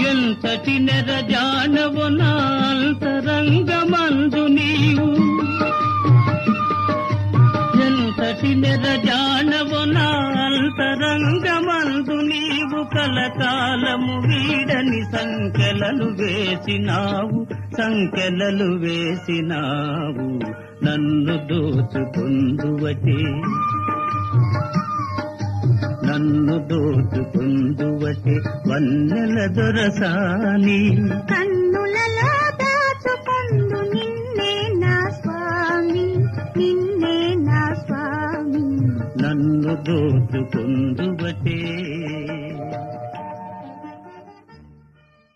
ఎంతటి నెరజానవు నాంతరంగమందు నీవు ఎంతటి నెరజానవు నాంతరంగమందు నీవు కలకాలము వీడని సంఖ్యలలు వేసినావు సంఖ్యలలు వేసినావు నన్ను దోచుకుందువటే నన్ను దోచుకుందువటే వన్నెల దొరసాని కన్నులలో దాచుకొందు నిన్నే నా స్వామి నిన్నే నా స్వామి నన్ను దోచుకుందువటే